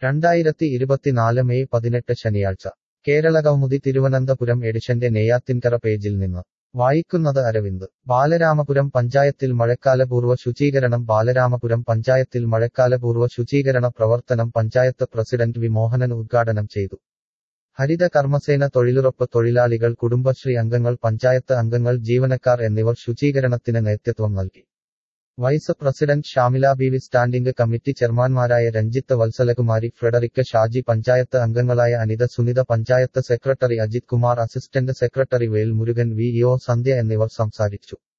രണ്ടായിരത്തി ഇരുപത്തിനാല് മെയ് പതിനെട്ട് ശനിയാഴ്ച കേരള കൗമുദി തിരുവനന്തപുരം എഡിഷന്റെ നെയ്യാത്തിൻകര പേജിൽ നിന്ന് വായിക്കുന്നത് അരവിന്ദ് ബാലരാമപുരം പഞ്ചായത്തിൽ മഴക്കാലപൂർവ്വ ശുചീകരണം ബാലരാമപുരം പഞ്ചായത്തിൽ മഴക്കാലപൂർവ്വ ശുചീകരണ പ്രവർത്തനം പഞ്ചായത്ത് പ്രസിഡന്റ് വി മോഹനൻ ഉദ്ഘാടനം ചെയ്തു ഹരിത കർമ്മസേന തൊഴിലുറപ്പ് തൊഴിലാളികൾ കുടുംബശ്രീ അംഗങ്ങൾ പഞ്ചായത്ത് അംഗങ്ങൾ ജീവനക്കാർ എന്നിവർ ശുചീകരണത്തിന് നേതൃത്വം നൽകി vice president Shamila Beevi standing committee ചെയർമാൻമാരായ രഞ്ജിത്ത് വത്സലകുമാരി ഫ്രെഡറിക് ഷാജി പഞ്ചായത്ത് അംഗങ്ങളായ Anitha Sunitha panchayat secretary Ajith Kumar assistant secretary Vel Murugan V E O Sandhya എന്നിവർ സംസാരിച്ചു